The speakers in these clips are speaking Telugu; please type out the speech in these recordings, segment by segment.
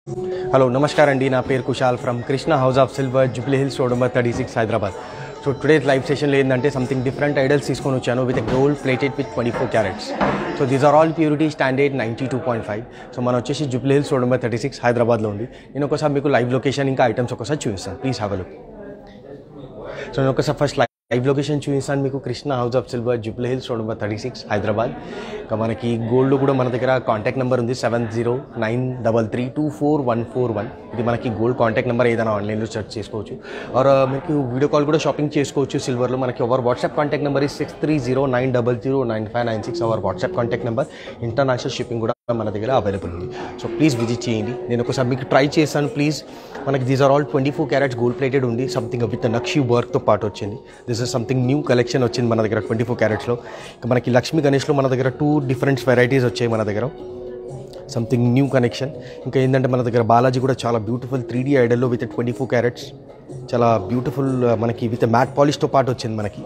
హలో నమస్కారం అండి నా పేరు Kushal from Krishna House of Silver Jubilee hills road number thirty six Hyderabad so today live సెషన్లో ఏంటంటే సంథింగ్ డిఫరెంట్ ఐడల్స్ తీసుకొని వచ్చాను with gold plated with twenty four carats so these are all purity standard ninety two point five so మనం వచ్చేసి Jubilee hills road number thirty six హైదరాబాద్లో ఉంది నేను ఒకసారి మీకు లైవ్ లొకేషన్ ఇంకా ఐటమ్స్ ఒకసారి చూపిస్తాను ప్లీజ్ హ్యావ్ లుక్ సో నేను ఒకసారి ఫస్ట్ లైవ్ లైవ్ లొకేషన్ చూపిస్తాను మీకు Krishna House of Silver Jubilee hills road number thirty six Hyderabad ఇంకా మనకి గోల్డ్ కూడా మన దగ్గర కాంటాక్ట్ నెంబర్ ఉంది seven zero nine double three two four one four one ఇది మనకి గోల్డ్ కాంటాక్ట్ నెంబర్ ఏదైనా ఆన్లైన్లో సెర్చ్ చేసుకోవచ్చు ఆర్ మీకు వీడియో కాల్ కూడా షాపింగ్ చేసుకోవచ్చు సిల్వర్లో మనకి అవర్ వాట్సాప్ కాంటాక్ట్ నెంబర్ ఈ six three zero nine double zero nine five nine six our WhatsApp contact number international shipping కూడా మన దగ్గర అవైలబుల్ ఉంది సో ప్లీజ్ విజిట్ చేయండి నేను ఒకసారి మీకు ట్రై చేస్తాను ప్లీజ్ మనకి these are all twenty four carats gold plated ఉంది సంథింగ్ విత్ నక్షి వర్క్తో పాటు వచ్చింది this is something new collection వచ్చింది మన దగ్గర ట్వంటీ ఫోర్ క్యారెట్స్లో ఇంకా మనకి లక్ష్మీ గణేష్లో మన దగ్గర టూ డిఫరెంట్ వెరైటీస్ వచ్చాయి మన దగ్గర సంథింగ్ న్యూ కనెక్షన్ ఇంకా ఏంటంటే మన దగ్గర బాలాజీ కూడా చాలా బ్యూటిఫుల్ త్రీ డీ ఐడల్లో విత్ ట్వంటీ ఫోర్ క్యారెట్స్ చాలా బ్యూటిఫుల్ మనకి విత్ మ్యాట్ పాలిష్తో పాటు వచ్చింది మనకి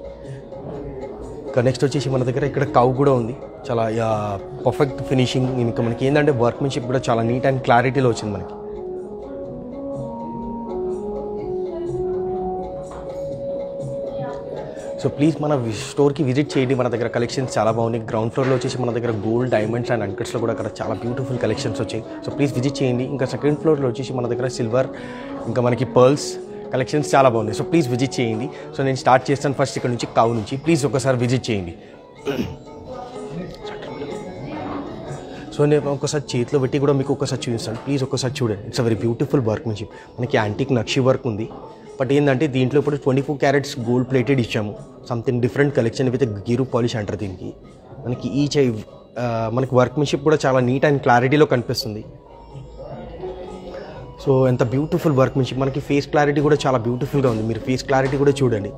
ఇంకా నెక్స్ట్ వచ్చేసి మన దగ్గర ఇక్కడ కౌ కూడా ఉంది చాలా పర్ఫెక్ట్ ఫినిషింగ్ ఇంకా మనకి ఏంటంటే వర్క్మెన్షిప్ కూడా చాలా నీట్ అండ్ క్లారిటీలో వచ్చింది మనకి సో ప్లీజ్ మన వి- స్టోర్కి విజిట్ చేయండి మన దగ్గర కలెక్షన్స్ చాలా బాగున్నాయి గ్రౌండ్ ఫ్లోర్లో వచ్చేసి మన దగ్గర గోల్డ్ డైమండ్స్ అండ్ అన్కట్స్లో కూడా అక్కడ చాలా బ్యూటిఫుల్ కలెక్షన్స్ వచ్చాయి సో ప్లీజ్ విజిట్ చేయండి ఇంకా సెకండ్ ఫ్లోర్లో వచ్చేసి మన దగ్గర సిల్వర్ ఇంకా మనకి పర్ల్స్ కలెక్షన్స్ చాలా బాగున్నాయి సో ప్లీజ్ విజిట్ చేయండి సో నేను స్టార్ట్ చేస్తాను ఫస్ట్ ఇక్కడ నుంచి కౌ నుంచి ప్లీజ్ ఒకసారి విజిట్ చేయండి సో నేను ఒకసారి చేతిలో పెట్టి కూడా మీకు ఒకసారి చూపిస్తాను ప్లీజ్ ఒకసారి చూడండి it's a very beautiful workmanship మనకి యాంటిక్ నక్షి వర్క్ ఉంది బట్ ఏంటంటే దీంట్లో ఇప్పుడు twenty four carats gold plated ఇచ్చాము సంథింగ్ డిఫరెంట్ కలెక్షన్ విత్ గీరు పాలిష్ అంటారు దీనికి మనకి ఈ చై మనకి వర్క్మెన్షిప్ కూడా చాలా నీట్ అండ్ క్లారిటీలో కనిపిస్తుంది సో ఎంత బ్యూటిఫుల్ వర్క్మెన్షిప్ మనకి ఫేస్ క్లారిటీ కూడా చాలా బ్యూటిఫుల్గా ఉంది మీరు ఫేస్ క్లారిటీ కూడా చూడండి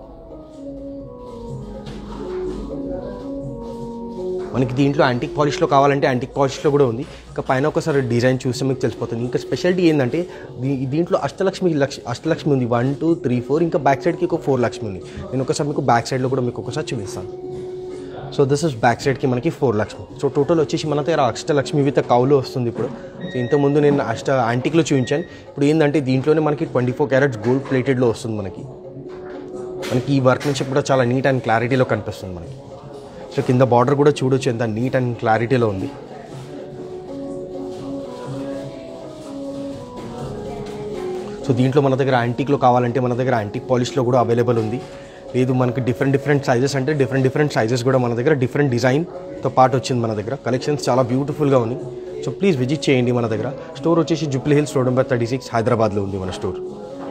మనకి దీంట్లో యాంటిక్ పాలిష్లో కావాలంటే యాంటిక్ పాలిష్లో కూడా ఉంది ఇంకా పైన ఒకసారి డిజైన్ చూస్తే మీకు తెలిసిపోతుంది ఇంకా స్పెషాలిటీ ఏంటంటే దీ- దీంట్లో అష్టలక్ష్మి లక్ష అష్టలక్ష్మి ఉంది వన్ టూ త్రీ ఫోర్ ఇంకా బ్యాక్ సైడ్కి ఒక ఫోర్ లక్ష్మి ఉంది నేను ఒకసారి మీకు బ్యాక్ సైడ్లో కూడా మీకు ఒకసారి చూపిస్తాను సో దిస్ ఇస్ బ్యాక్ సైడ్కి మనకి ఫోర్ లక్ష్మి సో టోటల్ వచ్చేసి మన దగ్గర అష్టలక్ష్మి విత్ కౌలో వస్తుంది ఇప్పుడు సో ఇంతకుముందు నేను అష్ట యాంటిక్లో చూపించాను ఇప్పుడు ఏంటంటే దీంట్లోనే మనకి ట్వంటీ ఫోర్ క్యారెట్స్ గోల్డ్ ప్లేటెడ్లో వస్తుంది మనకి మనకి ఈ వర్క్మెన్షిప్ కూడా చాలా నీట్ అండ్ క్లారిటీలో కనిపిస్తుంది మనకి సో కింద బార్డర్ కూడా చూడొచ్చు ఎంత నీట్ అండ్ క్లారిటీలో ఉంది సో దీంట్లో మన దగ్గర యాంటిక్లో కావాలంటే మన దగ్గర యాంటిక్ పాలిష్లో కూడా అవైలబుల్ ఉంది లేదు మనకి డిఫరెంట్ డిఫరెంట్ సైజెస్ అంటే డిఫరెంట్ డిఫరెంట్ సైజెస్ కూడా మన దగ్గర డిఫరెంట్ డిజైన్తో పాటు వచ్చింది మన దగ్గర కలెక్షన్స్ చాలా బ్యూటిఫుల్గా ఉన్నాయి సో ప్లీజ్ విజిట్ చేయండి మన దగ్గర స్టోర్ వచ్చేసి Jubilee Hills road number thirty six హైదరాబాద్లో ఉంది మన స్టోర్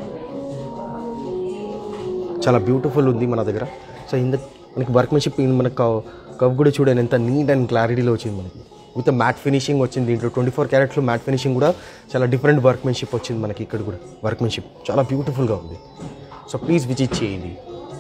చాలా బ్యూటిఫుల్ ఉంది మన దగ్గర సో ఇంద మనకి వర్క్మెన్షిప్ మనకి కవ్- కవ్ కూడా చూడండి ఎంత నీట్ అండ్ క్లారిటీలో వచ్చింది మనకి విత్ మ్యాట్ ఫినిషింగ్ వచ్చింది దీంట్లో ట్వంటీ ఫోర్ క్యారెట్లో మ్యాట్ ఫినిషింగ్ కూడా చాలా డిఫరెంట్ వర్క్మెన్షిప్ వచ్చింది మనకి ఇక్కడ కూడా వర్క్మెన్షిప్ చాలా బ్యూటిఫుల్గా ఉంది సో ప్లీజ్ విజిట్ చేయండి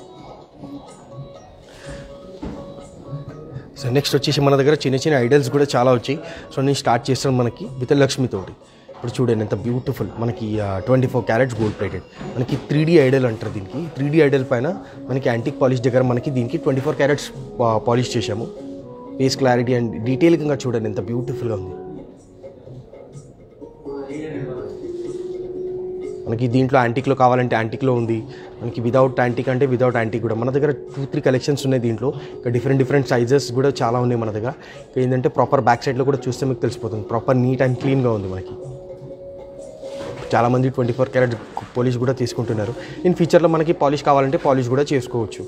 సో నెక్స్ట్ వచ్చేసి మన దగ్గర చిన్న చిన్న ఐడల్స్ కూడా చాలా వచ్చాయి సో నేను స్టార్ట్ చేస్తాను మనకి విత్ లక్ష్మితోటి ఇప్పుడు చూడండి ఎంత బ్యూటిఫుల్ మనకి twenty four carats gold plated మనకి త్రీ డీ ఐడల్ అంటారు దీనికి త్రీ డీ ఐడల్ పైన మనకి యాంటిక్ పాలిష్ దగ్గర మనకి దీనికి ట్వంటీ ఫోర్ క్యారెట్స్ పాలిష్ చేసాము ఫేస్ క్లారిటీ అండ్ డీటెయిల్గా చూడండి ఎంత బ్యూటిఫుల్గా ఉంది మనకి దీంట్లో యాంటిక్లో కావాలంటే యాంటిక్లో ఉంది మనకి వితౌట్ యాంటిక్ అంటే వితౌట్ యాంటిక్ కూడా మన దగ్గర టూ త్రీ కలెక్షన్స్ ఉన్నాయి దీంట్లో ఇంకా డిఫరెంట్ డిఫరెంట్ సైజెస్ కూడా చాలా ఉన్నాయి మన దగ్గర ఇంకా ఏంటంటే ప్రాపర్ బ్యాక్ సైడ్లో కూడా చూస్తే మీకు తెలిసిపోతుంది ప్రాపర్ నీట్ అండ్ క్లీన్గా ఉంది మనకి చాలామంది ట్వంటీ ఫోర్ క్యారెట్ పాలిష్ కూడా తీసుకుంటున్నారు ఇన్ ఫ్యూచర్లో మనకి పాలిష్ కావాలంటే పాలిష్ కూడా చేసుకోవచ్చు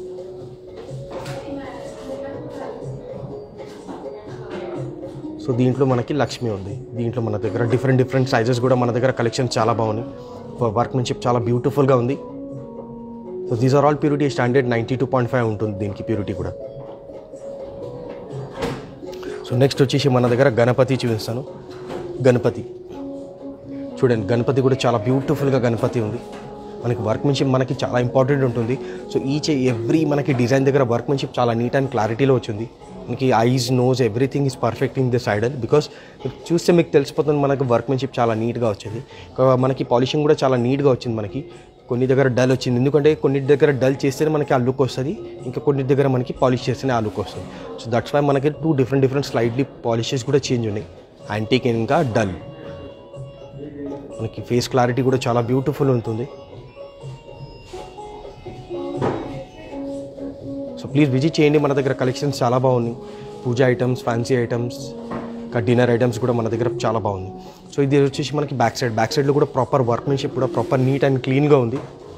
సో దీంట్లో మనకి లక్ష్మి ఉంది దీంట్లో మన దగ్గర డిఫరెంట్ డిఫరెంట్ సైజెస్ కూడా మన దగ్గర కలెక్షన్ చాలా బాగున్నాయి వర్క్మెన్షిప్ చాలా బ్యూటిఫుల్గా ఉంది so these are all purity standard ninety two point five ఉంటుంది దీనికి ప్యూరిటీ కూడా సో నెక్స్ట్ వచ్చేసి మన దగ్గర గణపతి చూపిస్తాను గణపతి చూడండి గణపతి కూడా చాలా బ్యూటిఫుల్గా గణపతి ఉంది మనకి వర్క్మెన్షిప్ మనకి చాలా ఇంపార్టెంట్ ఉంటుంది సో ఈచ్ ఎవ్రీ మనకి డిజైన్ దగ్గర వర్క్మెన్షిప్ చాలా నీట్ అండ్ క్లారిటీలో వచ్చింది మనకి eyes nose everything is perfect in this idol because చూస్తే మీకు తెలిసిపోతుంది మనకి వర్క్మెన్షిప్ చాలా నీట్గా వచ్చింది ఇంకా మనకి పాలిషింగ్ కూడా చాలా నీట్గా వచ్చింది మనకి కొన్ని దగ్గర డల్ వచ్చింది ఎందుకంటే కొన్ని దగ్గర డల్ చేస్తేనే మనకి ఆ లుక్ వస్తుంది ఇంకా కొన్ని దగ్గర మనకి పాలిష్ చేస్తేనే ఆ లుక్ వస్తుంది సో దట్స్ వై మనకి two different different slightly polishes కూడా చేంజ్ ఉన్నాయి యాంటీక్ ఇంకా డల్ మనకి ఫేస్ క్లారిటీ కూడా చాలా బ్యూటిఫుల్ ఉంటుంది సో ప్లీజ్ విజిట్ చేయండి మన దగ్గర కలెక్షన్స్ చాలా బాగున్నాయి పూజ ఐటమ్స్ ఫ్యాన్సీ ఐటమ్స్ ఇంకా డిన్నర్ ఐటమ్స్ కూడా మన దగ్గర చాలా బాగుంది సో ఇది వచ్చేసి మనకి బ్యాక్ సైడ్ బ్యాక్ సైడ్లో కూడా ప్రాపర్ వర్క్మెన్షిప్ కూడా ప్రాపర్ నీట్ అండ్ క్లీన్గా ఉంది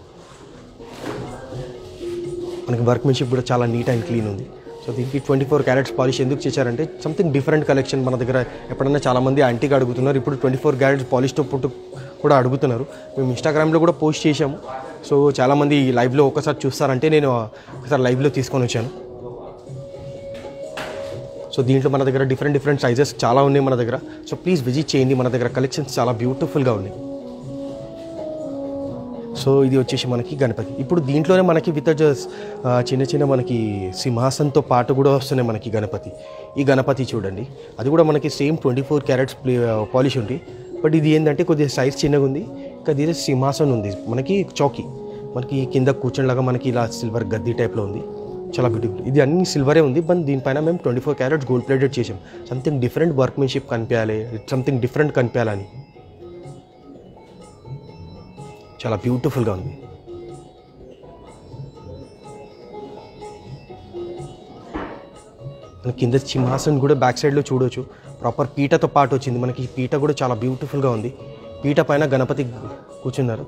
మనకి వర్క్మెన్షిప్ కూడా చాలా నీట్ అండ్ క్లీన్ ఉంది సో దీనికి ట్వంటీ ఫోర్ క్యారెట్స్ పాలిష్ ఎందుకు చేశారంటే సంథింగ్ డిఫరెంట్ కలెక్షన్ మన దగ్గర ఎప్పుడన్నా చాలామంది యాంటీగా అడుగుతున్నారు ఇప్పుడు ట్వంటీ ఫోర్ క్యారెట్స్ పాలిష్తో పుట్టు కూడా అడుగుతున్నారు మేము ఇన్స్టాగ్రామ్లో కూడా పోస్ట్ చేశాము సో చాలామంది లైవ్లో ఒకసారి చూస్తారంటే నేను ఒకసారి లైవ్లో తీసుకొని వచ్చాను సో దీంట్లో మన దగ్గర డిఫరెంట్ డిఫరెంట్ సైజెస్ చాలా ఉన్నాయి మన దగ్గర సో ప్లీజ్ విజిట్ చేయండి మన దగ్గర కలెక్షన్స్ చాలా బ్యూటిఫుల్గా ఉన్నాయి సో ఇది వచ్చేసి మనకి గణపతి ఇప్పుడు దీంట్లోనే మనకి విత్ జస్ చిన్న చిన్న మనకి సింహాసనంతో పాటు కూడా వస్తున్నాయి మనకి గణపతి ఈ గణపతి చూడండి అది కూడా మనకి same twenty four carats polish ఉంది బట్ ఇది ఏంటంటే కొద్దిగా సైజ్ చిన్నగా ఉంది ఇంకా దీని సింహాసనం ఉంది మనకి చౌకీ మనకి కింద కూర్చోలాగా మనకి ఇలా సిల్వర్ గద్దీ టైప్లో ఉంది చాలా బ్యూటిఫుల్ ఇది అన్ని సిల్వరే ఉంది బట్ దీనిపైన మేము twenty four carats gold plated చేసాం సంథింగ్ డిఫరెంట్ వర్క్మెన్షిప్ కనిపించాలి సంథింగ్ డిఫరెంట్ కనిపించాలని చాలా బ్యూటిఫుల్గా ఉంది మన కింద సింహాసనం కూడా బ్యాక్ సైడ్లో చూడొచ్చు ప్రాపర్ పీటతో పాటు వచ్చింది మనకి ఈ పీట కూడా చాలా బ్యూటిఫుల్గా ఉంది పీట పైన గణపతి కూర్చున్నారు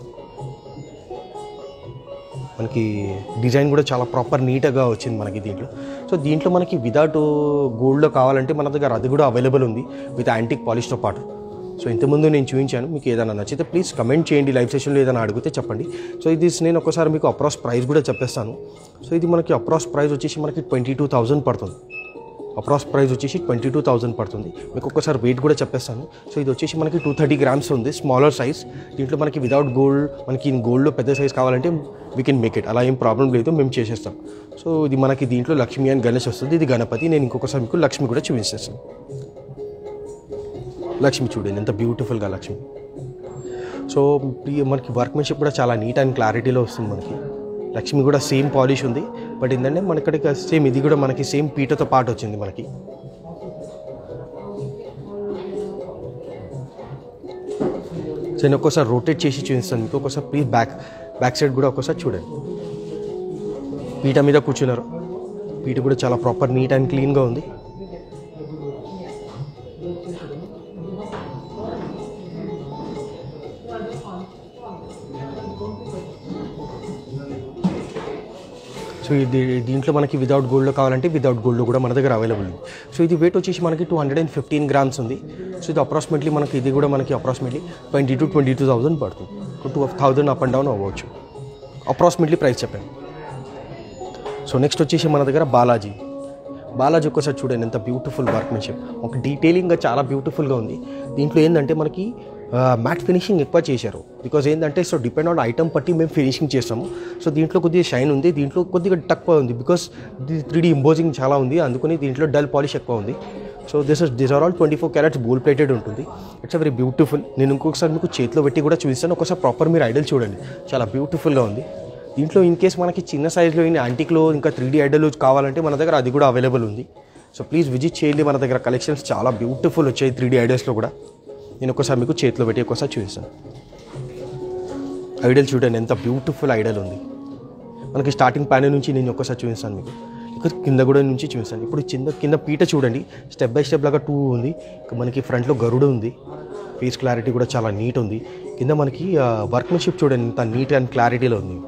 మనకి డిజైన్ కూడా చాలా ప్రాపర్ నీట్గా వచ్చింది మనకి దీంట్లో సో దీంట్లో మనకి వితౌట్ గోల్డ్లో కావాలంటే మన దగ్గర అది కూడా అవైలబుల్ ఉంది విత్ యాంటిక్ పాలిష్తో పాటు సో ఇంతకుముందు నేను చూపించాను మీకు ఏదైనా నచ్చితే ప్లీజ్ కమెంట్ చేయండి లైవ్ సెషన్లో ఏదైనా అడిగితే చెప్పండి సో ఇది నేను ఒకసారి మీకు అప్రాస్ ప్రైస్ కూడా చెప్పేస్తాను సో ఇది మనకి అప్రాస్ ప్రైస్ వచ్చేసి మనకి ట్వంటీ టూ థౌజండ్ పడుతుంది అప్రాస్ ప్రైస్ వచ్చేసి ట్వంటీ టూ థౌసండ్ పడుతుంది మీకు ఒక్కసారి వెయిట్ కూడా చెప్పేస్తాను సో ఇది వచ్చేసి మనకి టూ థర్టీ గ్రామ్స్ ఉంది స్మాలర్ సైజ్ దీంట్లో మనకి వితౌట్ గోల్డ్ మనకి గోల్డ్లో పెద్ద సైజ్ కావాలంటే వీ కెన్ మేక్ ఇట్ అలా ఏం ప్రాబ్లం లేదు మేము చేసేస్తాం సో ఇది మనకి దీంట్లో లక్ష్మి అండ్ గణేష్ వస్తుంది ఇది గణపతి నేను ఇంకొకసారి మీకు లక్ష్మి కూడా చూపించేస్తాను లక్ష్మి చూడండి ఎంత బ్యూటిఫుల్గా లక్ష్మి సో ఈ మనకి వర్క్మెన్షిప్ కూడా చాలా నీట్ అండ్ క్లారిటీలో వస్తుంది మనకి లక్ష్మి కూడా సేమ్ పాలిష్ ఉంది బట్ ఏంటంటే మనకి సేమ్ ఇది కూడా మనకి సేమ్ పీటతో పాటు వచ్చింది మనకి సో నేను ఒక్కోసారి రొటేట్ చేసి చూపిస్తాను మీకు ఒక్కోసారి ప్లీజ్ బ్యాక్ బ్యాక్ సైడ్ కూడా ఒక్కోసారి చూడండి పీట మీద కూర్చున్నారు పీట కూడా చాలా ప్రాపర్ నీట్ అండ్ క్లీన్గా ఉంది సో ఇది దీంట్లో మనకి వితౌట్ గోల్డ్లో కావాలంటే వితౌట్ గోల్డ్లో కూడా మన దగ్గర అవైలబుల్ ఉంది సో ఇది వెయిట్ వచ్చేసి మనకి two hundred and fifteen grams ఉంది సో ఇది అప్రాక్సిమేట్లీ మనకి ఇది కూడా మనకి approximately twenty to twenty two thousand పడుతుంది two thousand up and down అవ్వచ్చు అప్రాక్సిమేట్లీ ప్రైస్ చెప్పాను సో నెక్స్ట్ వచ్చేసి మన దగ్గర బాలాజీ బాలాజీ ఒక్కసారి చూడండి ఎంత బ్యూటిఫుల్ వర్క్మెన్షిప్ ఒక డీటెయిలింగ్గా చాలా బ్యూటిఫుల్గా ఉంది దీంట్లో ఏంటంటే మనకి మ్యాట్ ఫినిషింగ్ ఎక్కువ చేశారు బికాజ్ ఏంటంటే సో డిపెండ్ ఆన్ ఐటమ్ బట్టి మేము ఫినిషింగ్ చేస్తాము సో దీంట్లో కొద్దిగా షైన్ ఉంది దీంట్లో కొద్దిగా తక్కువ ఉంది బికాస్ త్రీ డీ ఇంపోజింగ్ చాలా ఉంది అందుకని దీంట్లో డల్ పాలిష్ ఎక్కువ ఉంది so this is this are all twenty four carats gold plated ఉంటుంది ఇట్స్ వెరీ బ్యూటిఫుల్ నేను ఇంకొకసారి మీకు చేతిలో పెట్టి కూడా చూపిస్తాను ఒకసారి ప్రాపర్ మీరు ఐడల్ చూడండి చాలా బ్యూటిఫుల్గా ఉంది దీంట్లో ఇన్ కేస్ మనకి చిన్న సైజులో ఇన్ యాంటిక్లో ఇంకా త్రీ డీ ఐడల్ కావాలంటే మన దగ్గర అది కూడా అవైలబుల్ ఉంది సో ప్లీజ్ విజిట్ చేయండి మన దగ్గర కలెక్షన్స్ చాలా బ్యూటిఫుల్ వచ్చాయి త్రీ డీ ఐడల్స్లో కూడా నేను ఒకసారి మీకు చేతిలో పెట్టి ఒకసారి చూపిస్తాను ఐడల్ చూడండి ఎంత బ్యూటిఫుల్ ఐడల్ ఉంది మనకి స్టార్టింగ్ ప్యానల్ నుంచి నేను ఒక్కసారి చూపిస్తాను మీకు ఇక్కడ కింద కూడా నుంచి చూపిస్తాను ఇప్పుడు కింద కింద పీట చూడండి స్టెప్ బై స్టెప్ లాగా టూ ఉంది ఇక మనకి ఫ్రంట్లో గరుడు ఉంది ఫేస్ క్లారిటీ కూడా చాలా నీట్ ఉంది కింద మనకి వర్క్మెన్షిప్ చూడండి ఎంత నీట్ అండ్ క్లారిటీలో ఉంది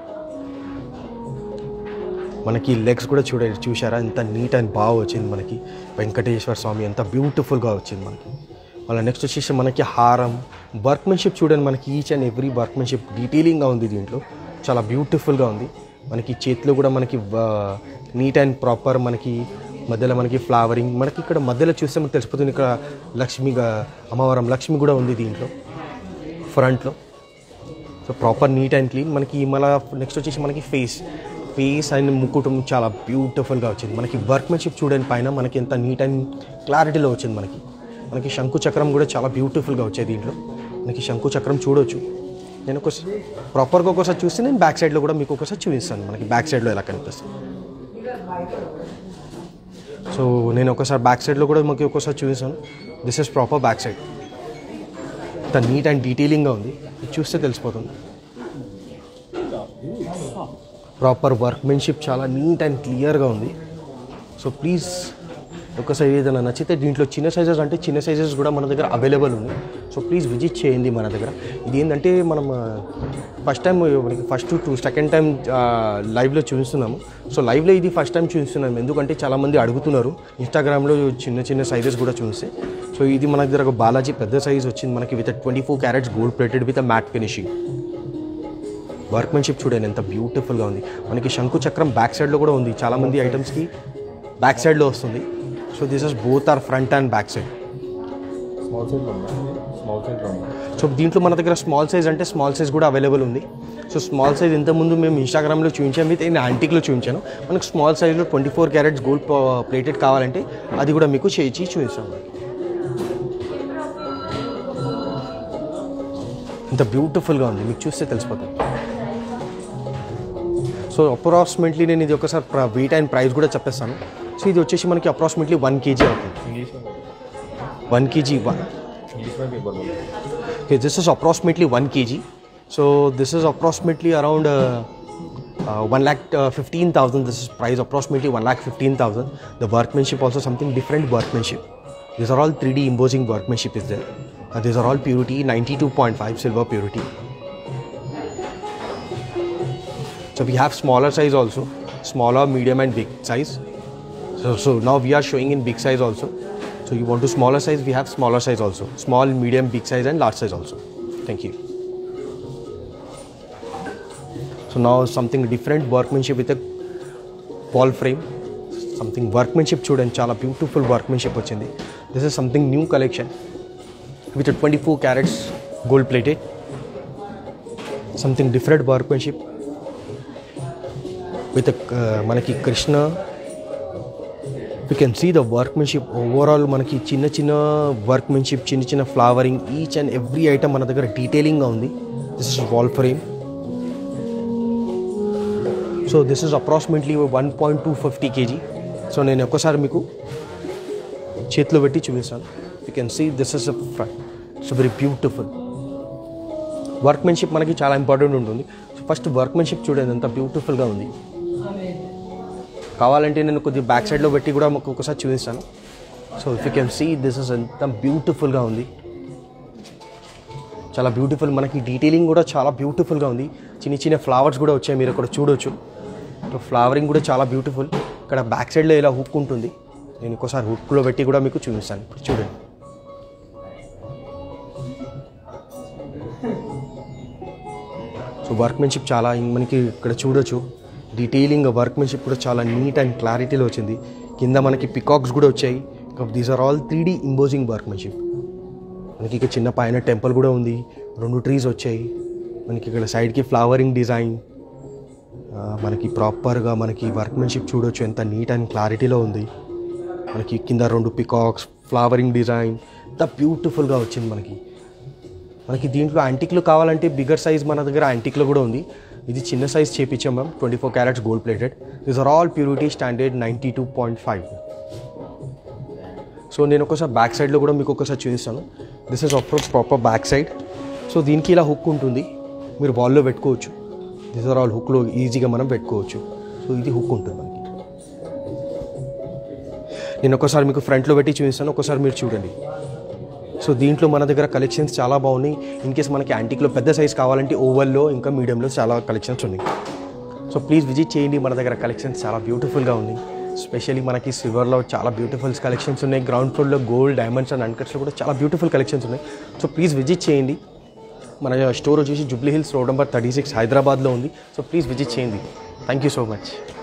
మనకి లెగ్స్ కూడా చూడండి చూసారా ఎంత నీట్ అండ్ బాగా వచ్చింది మనకి వెంకటేశ్వర స్వామి ఎంత బ్యూటిఫుల్గా వచ్చింది మనకి మళ్ళీ నెక్స్ట్ వచ్చేసి మనకి హారం వర్క్మెన్షిప్ చూడండి మనకి ఈచ్ అండ్ ఎవ్రీ వర్క్మెన్షిప్ డీటెయిలింగ్గా ఉంది దీంట్లో చాలా బ్యూటిఫుల్గా ఉంది మనకి చేతిలో కూడా మనకి నీట్ అండ్ ప్రాపర్ మనకి మధ్యలో మనకి ఫ్లవరింగ్ మనకి ఇక్కడ మధ్యలో చూస్తే మనకు తెలిసిపోతుంది ఇక్కడ లక్ష్మిగా అమ్మవారం లక్ష్మి కూడా ఉంది దీంట్లో ఫ్రంట్లో so proper neat and clean మనకి మళ్ళీ నెక్స్ట్ వచ్చేసి మనకి ఫేస్ ఫేస్ అండ్ ముక్కుటం చాలా బ్యూటిఫుల్గా వచ్చింది మనకి వర్క్మెన్షిప్ చూడండి పైన మనకి ఎంత నీట్ అండ్ క్లారిటీలో వచ్చింది మనకి మనకి శంకు చక్రం కూడా చాలా బ్యూటిఫుల్గా వచ్చాయి దీంట్లో మనకి శంకు చక్రం చూడొచ్చు నేను ఒకసారి ప్రాపర్గా ఒకసారి చూస్తే నేను బ్యాక్ సైడ్లో కూడా మీకు ఒకసారి చూపిస్తాను మనకి బ్యాక్ సైడ్లో ఎలా కనిపిస్తుంది సో నేను ఒకసారి బ్యాక్ సైడ్లో కూడా మీకు ఒకసారి చూపిస్తాను this is proper back side ఎంత నీట్ అండ్ డీటెయిలింగ్గా ఉంది ఇది చూస్తే తెలిసిపోతుంది ప్రాపర్ వర్క్మెన్షిప్ చాలా నీట్ అండ్ క్లియర్గా ఉంది సో ప్లీజ్ ఒకసారి ఏదైనా నచ్చితే దీంట్లో చిన్న సైజెస్ అంటే చిన్న సైజెస్ కూడా మన దగ్గర అవైలబుల్ ఉంది సో ప్లీజ్ విజిట్ చేయండి మన దగ్గర ఇది ఏంటంటే మనం ఫస్ట్ టైం మనకి ఫస్ట్ టూ సెకండ్ టైం లైవ్లో చూపిస్తున్నాము సో లైవ్లో ఇది ఫస్ట్ టైం చూపిస్తున్నాము ఎందుకంటే చాలామంది అడుగుతున్నారు ఇన్స్టాగ్రామ్లో చిన్న చిన్న సైజెస్ కూడా చూస్తే సో ఇది మన దగ్గర ఒక బాలాజీ పెద్ద సైజ్ వచ్చింది మనకి with twenty four carats gold plated with matte finishing workmanship చూడండి ఎంత బ్యూటిఫుల్గా ఉంది మనకి శంకు చక్రం బ్యాక్ సైడ్లో కూడా ఉంది చాలామంది ఐటమ్స్కి బ్యాక్ సైడ్లో వస్తుంది so this is both are front and back side small size ఉందా స్మాల్ సైజ్ ఉందా సో దీంట్లో మన దగ్గర స్మాల్ సైజ్ అంటే స్మాల్ సైజ్ కూడా అవైలబుల్ ఉంది సో స్మాల్ సైజ్ ఇంతకుముందు మేము ఇన్స్టాగ్రామ్లో చూపించాము అయితే నేను యాంటిక్లో చూపించాను మనకు స్మాల్ సైజ్లో twenty four carats gold plated కావాలంటే అది కూడా మీకు చేయించి చూపిస్తాము ఇంత బ్యూటిఫుల్గా ఉంది మీకు చూస్తే తెలిసిపోతుంది సో అప్రాక్సిమేట్లీ నేను ఇది ఒకసారి వెయిట్ అండ్ ప్రైస్ కూడా చెప్పేస్తాను సో ఇది వచ్చేసి మనకి అప్రాక్సిమేట్లీ వన్ కేజీ అవుతుంది English one KG one English में पेपर बोलो Okay, this is approximately 1 kg. So this is approximately around uh, uh, 1 lakh uh, 15,000. This is price approximately 1 lakh 15,000. The workmanship also something different workmanship. These are all 3D embossing workmanship is there. Uh, these are all purity 92.5 silver purity. So we have smaller size also, smaller, medium and big size. So, so now we are showing in big size also. So you want to smaller size, we have smaller size also. Small, medium, big size and large size also. Thank you. So now something different workmanship with a wall frame. Something workmanship చూడండి చాలా బ్యూటిఫుల్ వర్క్మెన్షిప్ వచ్చింది this is something new collection with twenty four carats gold plated something different workmanship with మనకి Krishna we can see the workmanship overall మనకి చిన్న చిన్న వర్క్మెన్షిప్ చిన్న చిన్న flowering each and every item మన దగ్గర డీటెయిలింగ్గా ఉంది this is wall frame so this is approximately one point two fifty KG so నేను ఒక్కసారి మీకు చేతిలో పెట్టి చూపిస్తాను you can see this is it's very beautiful workmanship మనకి చాలా ఇంపార్టెంట్ ఉంటుంది సో ఫస్ట్ వర్క్మెన్షిప్ చూడండి ఎంత బ్యూటిఫుల్గా ఉంది కావాలంటే నేను కొద్దిగా బ్యాక్ సైడ్లో పెట్టి కూడా మాకు ఒకసారి చూపిస్తాను so if you can see this is ఎంత బ్యూటిఫుల్గా ఉంది చాలా బ్యూటిఫుల్ మనకి డీటెయిలింగ్ కూడా చాలా బ్యూటిఫుల్గా ఉంది చిన్న చిన్న ఫ్లవర్స్ కూడా వచ్చాయి మీరు ఇక్కడ చూడొచ్చు సో ఫ్లవరింగ్ కూడా చాలా బ్యూటిఫుల్ ఇక్కడ బ్యాక్ సైడ్లో ఇలా హుక్ ఉంటుంది నేను ఒకసారి హుక్లో పెట్టి కూడా మీకు చూపిస్తాను ఇప్పుడు చూడండి సో వర్క్మెన్షిప్ చాలా మనకి ఇక్కడ చూడొచ్చు డీటెయిలింగ్ వర్క్మెన్షిప్ కూడా చాలా నీట్ అండ్ క్లారిటీలో వచ్చింది కింద మనకి పికాక్స్ కూడా వచ్చాయి these are all three D embossing workmanship మనకి ఇక్కడ చిన్న పైన టెంపుల్ కూడా ఉంది రెండు ట్రీస్ వచ్చాయి మనకి ఇక్కడ సైడ్కి ఫ్లవరింగ్ డిజైన్ మనకి ప్రాపర్గా మనకి వర్క్మెన్షిప్ చూడొచ్చు ఎంత నీట్ అండ్ క్లారిటీలో ఉంది మనకి కింద రెండు పికాక్స్ ఫ్లవరింగ్ డిజైన్ ఎంత బ్యూటిఫుల్గా వచ్చింది మనకి మనకి దీంట్లో యాంటిక్లు కావాలంటే బిగ్గర్ సైజ్ మన దగ్గర యాంటిక్లో కూడా ఉంది ఇది చిన్న సైజ్ చేపించాం ma'am twenty four carats gold plated this are all purity standard ninety two point five so నేను ఒకసారి బ్యాక్ సైడ్లో కూడా మీకు ఒకసారి చూపిస్తాను this is of proper back side so దీనికి ఇలా హుక్ ఉంటుంది మీరు వాల్లో పెట్టుకోవచ్చు దిస్ ఆర్ ఆల్ హుక్లో ఈజీగా మనం పెట్టుకోవచ్చు సో ఇది హుక్ ఉంటుంది మనకి నేను ఒకసారి మీకు ఫ్రంట్లో పెట్టి చూపిస్తాను ఒకసారి మీరు చూడండి సో దీంట్లో మన దగ్గర కలెక్షన్స్ చాలా బాగున్నాయి ఇన్ కేస్ మనకి యాంటిక్లో పెద్ద సైజ్ కావాలంటే ఓవల్లో ఇంకా మీడియంలో చాలా కలెక్షన్స్ ఉన్నాయి సో ప్లీజ్ విజిట్ చేయండి మన దగ్గర కలెక్షన్స్ చాలా బ్యూటిఫుల్గా ఉన్నాయి స్పెషల్లీ మనకి సిల్వర్లో చాలా బ్యూటిఫుల్ కలెక్షన్స్ ఉన్నాయి గ్రౌండ్ ఫ్లోర్లో గోల్డ్ డైమండ్స్ అండ్ అన్కట్స్లో కూడా చాలా బ్యూటిఫుల్ కలెక్షన్స్ ఉన్నాయి సో ప్లీజ్ విజిట్ చేయండి మన స్టోర్ వచ్చేసి Jubilee hills road number thirty six హైదరాబాద్లో ఉంది సో ప్లీజ్ విజిట్ చేయండి థ్యాంక్ యూ సో మచ్